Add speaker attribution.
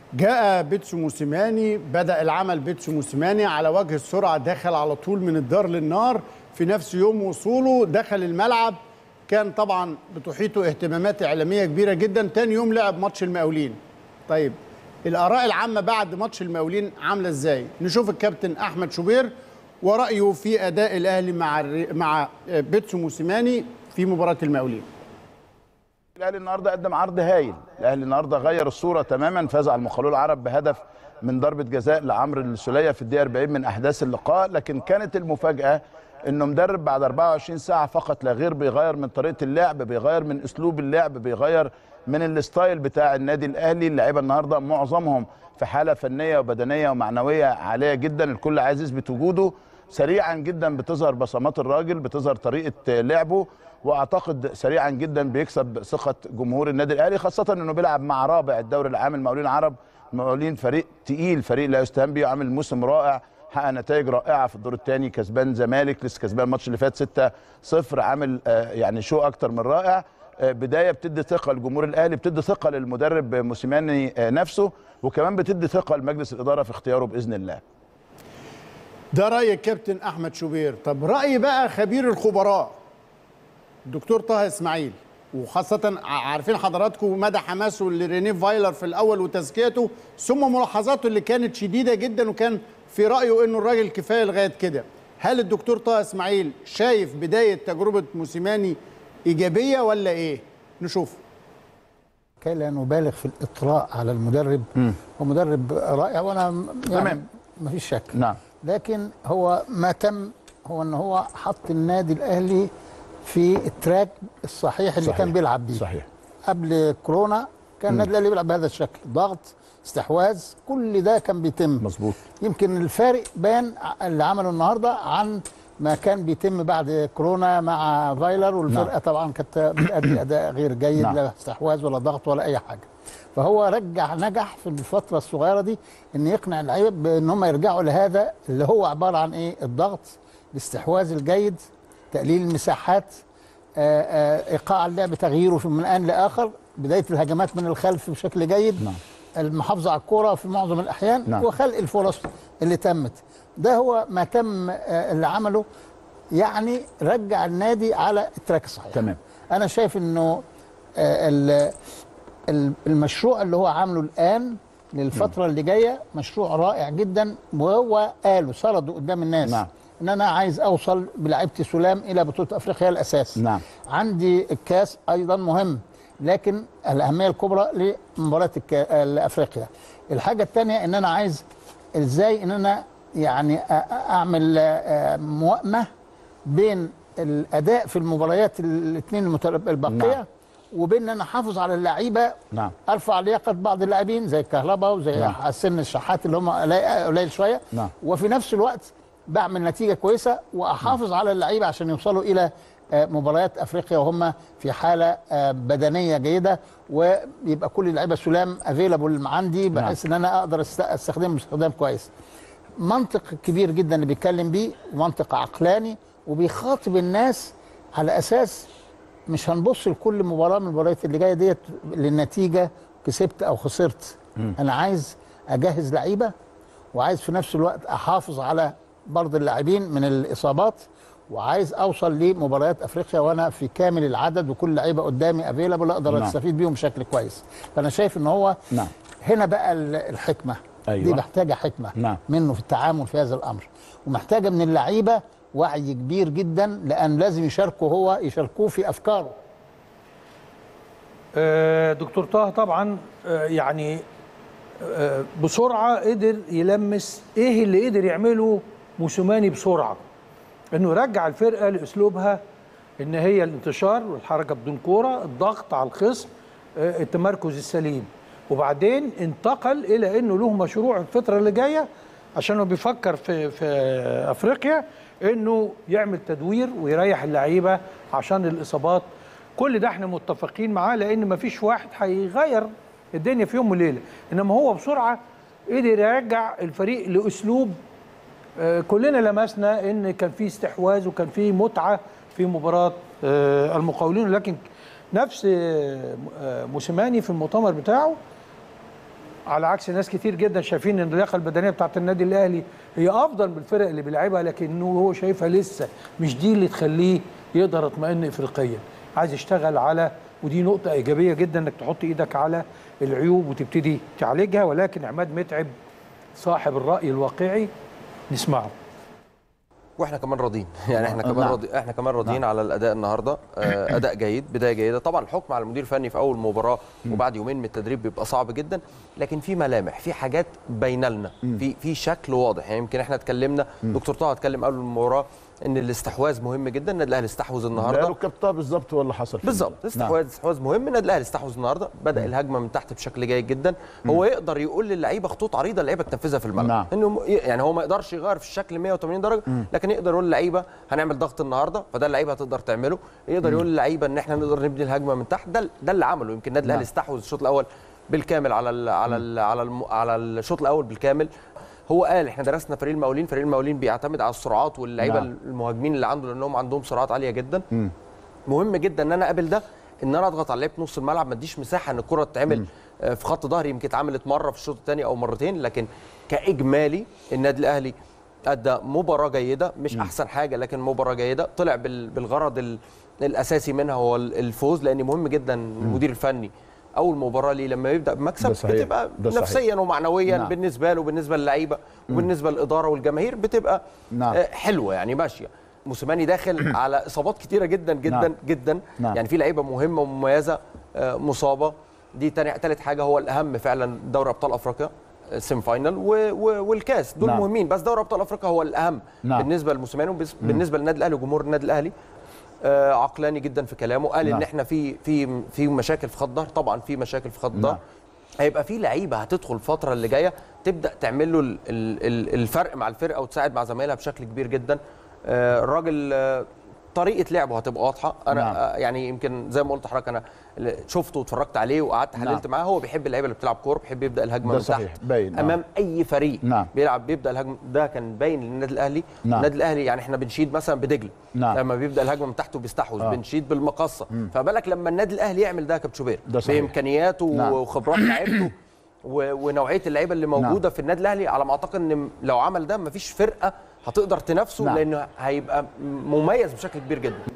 Speaker 1: جاء بيتسو موسيماني بدأ العمل بيتسو موسيماني على وجه السرعة دخل على طول من الدار للنار في نفس يوم وصوله دخل الملعب كان طبعا بتحيطه اهتمامات إعلامية كبيرة جدا تاني يوم لعب ماتش المقاولين طيب الآراء العامة بعد ماتش المقاولين عاملة ازاي نشوف الكابتن أحمد شوبير ورأيه في أداء الأهلي مع مع بيتسو موسيماني في مباراة المقاولين
Speaker 2: الاهلي النهارده قدم عرض هايل الاهلي النهارده غير الصوره تماما فاز على المخلول العرب بهدف من ضربه جزاء لعمرو السوليه في الدقيقه 40 من احداث اللقاء لكن كانت المفاجاه انه مدرب بعد 24 ساعه فقط لا غير بيغير من طريقه اللعب بيغير من اسلوب اللعب بيغير من الستايل بتاع النادي الاهلي اللعيبه النهارده معظمهم في حاله فنيه وبدنيه ومعنويه عاليه جدا الكل عايز يثبت وجوده سريعا جدا بتظهر بصمات الراجل بتظهر طريقه لعبه واعتقد سريعا جدا بيكسب ثقه جمهور النادي الاهلي خاصه انه بيلعب مع رابع الدوري العام المقاولين العرب المقاولين فريق تقيل فريق لا يستهان بيه عامل موسم رائع حقق نتائج رائعه في الدور الثاني كسبان زمالك لسه كسبان الماتش اللي فات 6 0 عامل يعني شو اكتر من رائع بدايه بتدي ثقه لجمهور الاهلي بتدي ثقه للمدرب موسيماني نفسه وكمان بتدي ثقه لمجلس الاداره في اختياره باذن الله
Speaker 1: ده راي الكابتن احمد شوبير طب راي بقى خبير الخبراء الدكتور طه اسماعيل وخاصة عارفين حضراتكم مدى حماسه لرينيه فايلر في الأول وتزكيته ثم ملاحظاته اللي كانت شديدة جدا وكان في رأيه إنه الراجل كفاية لغاية كده. هل الدكتور طه اسماعيل شايف بداية تجربة موسيماني إيجابية ولا إيه؟ نشوف.
Speaker 3: كي لا نبالغ في الإطراء على المدرب م. هو مدرب رائع وأنا يعني
Speaker 2: تمام
Speaker 3: ما فيش شك
Speaker 2: نعم
Speaker 3: لكن هو ما تم هو ان هو حط النادي الاهلي في التراك الصحيح اللي
Speaker 2: صحيح.
Speaker 3: كان بيلعب بيه
Speaker 2: صحيح
Speaker 3: قبل كورونا كان النادي الاهلي بيلعب بهذا الشكل ضغط استحواذ كل ده كان بيتم
Speaker 2: مظبوط
Speaker 3: يمكن الفارق بان اللي عمله النهارده عن ما كان بيتم بعد كورونا مع فايلر والفرقه
Speaker 2: نعم.
Speaker 3: طبعا كانت بتأدي اداء غير جيد
Speaker 2: نعم.
Speaker 3: لا استحواذ ولا ضغط ولا اي حاجه فهو رجع نجح في الفتره الصغيره دي ان يقنع اللعيبه بان هم يرجعوا لهذا اللي هو عباره عن ايه الضغط الاستحواذ الجيد تقليل المساحات آآ آآ ايقاع اللعب تغييره من ان لاخر بدايه الهجمات من الخلف بشكل جيد
Speaker 2: نعم.
Speaker 3: المحافظه على الكره في معظم الاحيان
Speaker 2: نعم.
Speaker 3: وخلق الفرص اللي تمت ده هو ما تم آه، اللي عمله يعني رجع النادي على التراك الصحيح
Speaker 2: تمام.
Speaker 3: انا شايف انه آه، ال- ال- المشروع اللي هو عامله الان للفتره اللي جايه مشروع رائع جدا وهو قاله سرده قدام الناس
Speaker 2: نعم.
Speaker 3: ان انا عايز اوصل بلعيبتي سلام الى بطوله افريقيا الاساس
Speaker 2: نعم.
Speaker 3: عندي الكاس ايضا مهم لكن الاهميه الكبرى لمباراه الكا- افريقيا الحاجه الثانيه ان انا عايز ازاي ان انا يعني أ- أ- اعمل آه، موائمه بين الاداء في المباريات الاثنين الباقيه
Speaker 2: نعم.
Speaker 3: وبين ان انا احافظ على اللعيبه
Speaker 2: نعم.
Speaker 3: ارفع لياقه بعض اللاعبين زي الكهرباء وزي
Speaker 2: نعم.
Speaker 3: حسن الشحات اللي هم قليل قليل شويه
Speaker 2: نعم.
Speaker 3: وفي نفس الوقت بعمل نتيجه كويسه واحافظ على اللعيبه عشان يوصلوا الى آه، مباريات افريقيا وهم في حاله آه، بدنيه جيده ويبقى كل اللعيبه سلام افيلابل عندي بحيث ان انا اقدر است- استخدمهم استخدام كويس. منطق كبير جدا اللي بيتكلم بيه ومنطق عقلاني وبيخاطب الناس على اساس مش هنبص لكل مباراه من المباريات اللي جايه ديت للنتيجه كسبت او خسرت انا عايز اجهز لعيبه وعايز في نفس الوقت احافظ على برض اللاعبين من الاصابات وعايز اوصل لمباريات افريقيا وانا في كامل العدد وكل لعيبه قدامي افيلابل اقدر
Speaker 2: نعم.
Speaker 3: استفيد بيهم بشكل كويس فانا شايف ان هو
Speaker 2: نعم.
Speaker 3: هنا بقى ال- الحكمه
Speaker 2: أيوة.
Speaker 3: دي محتاجه حكمه
Speaker 2: نعم.
Speaker 3: منه في التعامل في هذا الامر ومحتاجه من اللعيبه وعي كبير جدا لان لازم يشاركوا هو يشاركوه في افكاره
Speaker 4: آه، دكتور طه طبعا آه، يعني آه، بسرعه قدر يلمس ايه اللي قدر يعمله موسوماني بسرعه انه يرجع الفرقه لاسلوبها ان هي الانتشار والحركه بدون كوره الضغط على الخصم آه، التمركز السليم وبعدين انتقل الى انه له مشروع الفتره اللي جايه عشان هو بيفكر في في افريقيا انه يعمل تدوير ويريح اللعيبه عشان الاصابات كل ده احنا متفقين معاه لان مفيش واحد هيغير الدنيا في يوم وليله انما هو بسرعه قدر يرجع الفريق لاسلوب آه، كلنا لمسنا ان كان في استحواذ وكان في متعه في مباراه آه، المقاولين لكن نفس آه، آه، موسيماني في المؤتمر بتاعه على عكس ناس كتير جدا شايفين ان اللياقه البدنيه بتاعت النادي الاهلي هي افضل من الفرق اللي بيلعبها لكنه هو شايفها لسه مش دي اللي تخليه يقدر يطمئن افريقيا عايز يشتغل على ودي نقطه ايجابيه جدا انك تحط ايدك على العيوب وتبتدي تعالجها ولكن عماد متعب صاحب الراي الواقعي نسمعه
Speaker 5: واحنا كمان راضيين يعني احنا كمان
Speaker 3: نعم.
Speaker 5: راضي احنا كمان راضيين على الاداء النهارده آه، اداء جيد بدايه جيده طبعا الحكم على المدير الفني في اول مباراه وبعد يومين من التدريب بيبقى صعب جدا لكن في ملامح في حاجات باينه لنا في في شكل واضح يعني يمكن احنا اتكلمنا دكتور طه اتكلم قبل المباراه ان الاستحواذ مهم جدا النادي الاهلي استحوذ النهارده
Speaker 2: قالوا كابتن بالظبط هو اللي حصل فيه.
Speaker 5: بالظبط استحواذ استحواذ مهم النادي الاهلي استحوذ النهارده بدا الهجمه من تحت بشكل جيد جدا هو يقدر يقول للعيبه خطوط عريضه اللعيبه تنفذها في الملعب
Speaker 3: نعم.
Speaker 5: انه م- يعني هو ما يقدرش يغير في الشكل 180 درجه لكن يقدر يقول للعيبه هنعمل ضغط النهارده فده اللعيبه هتقدر تعمله يقدر يقول للعيبه ان احنا نقدر نبني الهجمه من تحت ده ده اللي عمله يمكن النادي الاهلي استحوذ الشوط الاول بالكامل على ال على ال على الم على الشوط الاول بالكامل هو قال احنا درسنا فريق المقاولين فريق المقاولين بيعتمد على السرعات واللعيبه
Speaker 3: نعم.
Speaker 5: المهاجمين اللي عنده لانهم عندهم سرعات عاليه جدا مهم جدا ان انا اقابل ده ان انا اضغط على لعيبه نص الملعب ما اديش مساحه ان الكره تتعمل آه، في خط ظهري يمكن اتعملت مره في الشوط الثاني او مرتين لكن كاجمالي النادي الاهلي ادى مباراه جيده مش احسن حاجه لكن مباراه جيده طلع بال- بالغرض ال- الاساسي منها هو ال- الفوز لان مهم جدا المدير الفني اول مباراه ليه لما يبدا بمكسب
Speaker 2: ده صحيح.
Speaker 5: بتبقى
Speaker 2: ده صحيح.
Speaker 5: نفسيا ومعنويا
Speaker 3: نعم.
Speaker 5: بالنسبه له بالنسبه للعيبه وبالنسبه للاداره والجماهير بتبقى
Speaker 3: نعم.
Speaker 5: آه، حلوه يعني ماشيه موسيماني داخل على اصابات كتيره جدا جدا
Speaker 3: نعم.
Speaker 5: جدا
Speaker 3: نعم.
Speaker 5: يعني في لعيبه مهمه ومميزه آه، مصابه دي تاني تالت حاجه هو الاهم فعلا دوري ابطال افريقيا السيمي فاينل و... و... والكاس دول
Speaker 3: نعم.
Speaker 5: مهمين بس دوري ابطال افريقيا هو الاهم
Speaker 3: نعم.
Speaker 5: بالنسبه لموسيماني وبالنسبه للنادي الاهلي وجمهور النادي الاهلي آه عقلاني جدا في كلامه قال
Speaker 3: نعم.
Speaker 5: ان احنا في في في مشاكل في خط ظهر طبعا في مشاكل في خط ظهر
Speaker 3: نعم.
Speaker 5: هيبقى في لعيبه هتدخل الفتره اللي جايه تبدا تعمل له ال- ال- ال- الفرق مع الفرقه وتساعد مع زمايلها بشكل كبير جدا آه، الراجل آه، طريقه لعبه هتبقى واضحه انا
Speaker 3: نعم.
Speaker 5: آه، يعني يمكن زي ما قلت لحضرتك انا اللي شفته واتفرجت عليه وقعدت
Speaker 3: نعم.
Speaker 5: حللت معاه هو بيحب اللعيبه اللي بتلعب كوره بيحب يبدا الهجمه
Speaker 2: ده
Speaker 5: من
Speaker 2: صحيح،
Speaker 5: تحت
Speaker 2: باين، آه.
Speaker 5: امام اي فريق
Speaker 3: نعم.
Speaker 5: بيلعب بيبدا الهجمه ده كان باين للنادي الاهلي
Speaker 3: نعم.
Speaker 5: النادي الاهلي يعني احنا بنشيد مثلا بدجله
Speaker 3: نعم.
Speaker 5: لما بيبدا الهجمه من تحت وبيستحوذ
Speaker 3: آه.
Speaker 5: بنشيد بالمقصه فبالك لما النادي الاهلي يعمل ده يا كابتن شوبير
Speaker 2: ده صحيح.
Speaker 5: بامكانياته
Speaker 3: نعم.
Speaker 5: وخبرات لعيبته و- ونوعيه اللعيبه اللي موجوده في النادي الاهلي على ما اعتقد ان لو عمل ده مفيش فرقه هتقدر تنافسه
Speaker 3: نعم.
Speaker 5: لانه هيبقى مميز بشكل كبير جدا